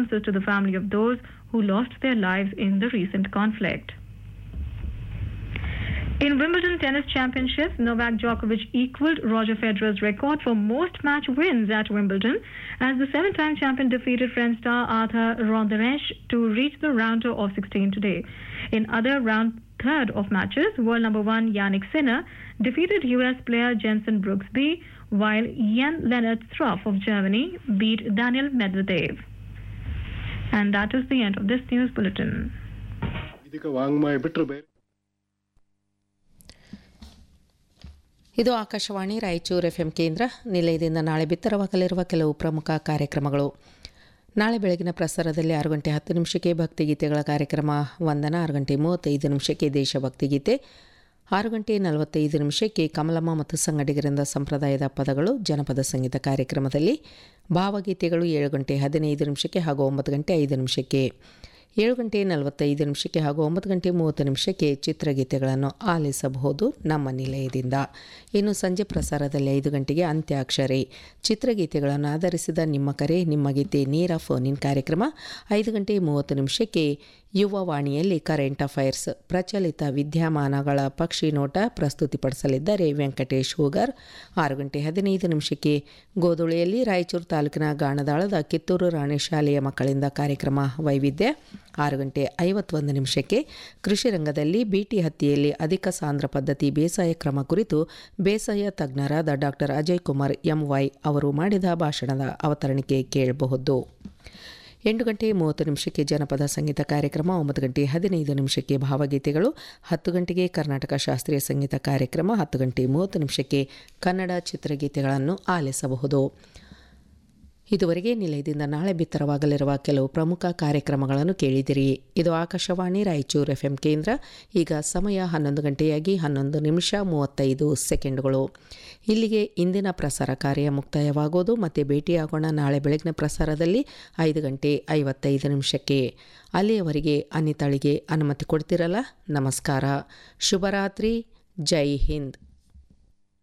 condolences to the family of those who lost their lives in the recent conflict. In Wimbledon Tennis Championships, Novak Djokovic equaled Roger Federer's record for most match wins at Wimbledon as the seven-time champion defeated French star Arthur Ronderesh to reach the round of 16 today. In other round third of matches, world number one Yannick Sinner defeated US player Jensen Brooksby, while Jan Lennart Struff of Germany beat Daniel Medvedev. And that is the end of this news bulletin. ಇದಕ್ಕೆ ವಾಂಗ್ಮಯ ಬಿಟ್ಟರೆ ಬೇರೆ ಇದು Akashvani Raichur F M ಕೇಂದ್ರ ನಿಲಯದಿಂದ ನಾಳೆ ಬಿತ್ತರವಾಗಲಿರುವ ಕೆಲವು ಪ್ರಮುಖ ಕಾರ್ಯಕ್ರಮಗಳು ನಾಳೆ ಬೆಳಗಿನ ಪ್ರಸಾರದಲ್ಲಿ ಆರು ಗಂಟೆ ಹತ್ತು ನಿಮಿಷಕ್ಕೆ ಭಕ್ತಿಗೀತೆಗಳ ಕಾರ್ಯಕ್ರಮ ವಂದನ ಆರು ಗಂಟೆ ಮೂವತ್ತೈದು ನಿಮಿಷಕ್ಕೆ ದೇಶಭಕ್ತಿ ಗೀತೆ ಆರು ಗಂಟೆ ನಲವತ್ತೈದು ನಿಮಿಷಕ್ಕೆ ಕಮಲಮ್ಮ ಮತ್ತು ಸಂಗಡಿಗರಿಂದ ಸಂಪ್ರದಾಯದ ಪದಗಳು ಜನಪದ ಸಂಗೀತ ಕಾರ್ಯಕ್ರಮದಲ್ಲಿ ಭಾವಗೀತೆಗಳು ಏಳು ಗಂಟೆ ಹದಿನೈದು ನಿಮಿಷಕ್ಕೆ ಹಾಗೂ ಒಂಬತ್ತು ಗಂಟೆ ಐದು ನಿಮಿಷಕ್ಕೆ ಏಳು ಗಂಟೆ ನಲವತ್ತೈದು ನಿಮಿಷಕ್ಕೆ ಹಾಗೂ ಒಂಬತ್ತು ಗಂಟೆ ಮೂವತ್ತು ನಿಮಿಷಕ್ಕೆ ಚಿತ್ರಗೀತೆಗಳನ್ನು ಆಲಿಸಬಹುದು ನಮ್ಮ ನಿಲಯದಿಂದ ಇನ್ನು ಸಂಜೆ ಪ್ರಸಾರದಲ್ಲಿ ಐದು ಗಂಟೆಗೆ ಅಂತ್ಯಾಕ್ಷರಿ ಚಿತ್ರಗೀತೆಗಳನ್ನು ಆಧರಿಸಿದ ನಿಮ್ಮ ಕರೆ ನಿಮ್ಮ ಗೀತೆ ನೇರ ಫೋನ್ ಇನ್ ಕಾರ್ಯಕ್ರಮ ಐದು ಗಂಟೆ ಮೂವತ್ತು ನಿಮಿಷಕ್ಕೆ ಯುವವಾಣಿಯಲ್ಲಿ ಕರೆಂಟ್ ಅಫೈರ್ಸ್ ಪ್ರಚಲಿತ ವಿದ್ಯಮಾನಗಳ ಪಕ್ಷಿ ನೋಟ ಪ್ರಸ್ತುತಿಪಡಿಸಲಿದ್ದಾರೆ ವೆಂಕಟೇಶ್ ಹೂಗರ್ ಆರು ಗಂಟೆ ಹದಿನೈದು ನಿಮಿಷಕ್ಕೆ ಗೋಧುಳಿಯಲ್ಲಿ ರಾಯಚೂರು ತಾಲೂಕಿನ ಗಾಣದಾಳದ ಕಿತ್ತೂರು ರಾಣಿ ಶಾಲೆಯ ಮಕ್ಕಳಿಂದ ಕಾರ್ಯಕ್ರಮ ವೈವಿಧ್ಯ ಆರು ಗಂಟೆ ಐವತ್ತೊಂದು ನಿಮಿಷಕ್ಕೆ ಕೃಷಿ ರಂಗದಲ್ಲಿ ಬಿಟಿ ಹತ್ತಿಯಲ್ಲಿ ಅಧಿಕ ಸಾಂದ್ರ ಪದ್ಧತಿ ಬೇಸಾಯ ಕ್ರಮ ಕುರಿತು ಬೇಸಾಯ ತಜ್ಞರಾದ ಡಾಕ್ಟರ್ ಅಜಯ್ ಕುಮಾರ್ ಎಂವೈ ಅವರು ಮಾಡಿದ ಭಾಷಣದ ಅವತರಣಿಕೆ ಕೇಳಬಹುದು ಎಂಟು ಗಂಟೆ ಮೂವತ್ತು ನಿಮಿಷಕ್ಕೆ ಜನಪದ ಸಂಗೀತ ಕಾರ್ಯಕ್ರಮ ಒಂಬತ್ತು ಗಂಟೆ ಹದಿನೈದು ನಿಮಿಷಕ್ಕೆ ಭಾವಗೀತೆಗಳು ಹತ್ತು ಗಂಟೆಗೆ ಕರ್ನಾಟಕ ಶಾಸ್ತ್ರೀಯ ಸಂಗೀತ ಕಾರ್ಯಕ್ರಮ ಹತ್ತು ಗಂಟೆ ಮೂವತ್ತು ನಿಮಿಷಕ್ಕೆ ಕನ್ನಡ ಚಿತ್ರಗೀತೆಗಳನ್ನು ಆಲಿಸಬಹುದು ಇದುವರೆಗೆ ನಿಲಯದಿಂದ ನಾಳೆ ಬಿತ್ತರವಾಗಲಿರುವ ಕೆಲವು ಪ್ರಮುಖ ಕಾರ್ಯಕ್ರಮಗಳನ್ನು ಕೇಳಿದಿರಿ ಇದು ಆಕಾಶವಾಣಿ ರಾಯಚೂರು ಎಫ್ ಎಂ ಕೇಂದ್ರ ಈಗ ಸಮಯ ಹನ್ನೊಂದು ಗಂಟೆಯಾಗಿ ಹನ್ನೊಂದು ನಿಮಿಷ ಮೂವತ್ತೈದು ಸೆಕೆಂಡ್ಗಳು ಇಲ್ಲಿಗೆ ಇಂದಿನ ಪ್ರಸಾರ ಕಾರ್ಯ ಮುಕ್ತಾಯವಾಗೋದು ಮತ್ತೆ ಭೇಟಿಯಾಗೋಣ ನಾಳೆ ಬೆಳಗಿನ ಪ್ರಸಾರದಲ್ಲಿ ಐದು ಗಂಟೆ ಐವತ್ತೈದು ನಿಮಿಷಕ್ಕೆ ಅಲ್ಲಿಯವರೆಗೆ ಅನಿತಾಳಿಗೆ ಅನುಮತಿ ಕೊಡ್ತಿರಲ್ಲ ನಮಸ್ಕಾರ ಶುಭರಾತ್ರಿ ಜೈ ಹಿಂದ್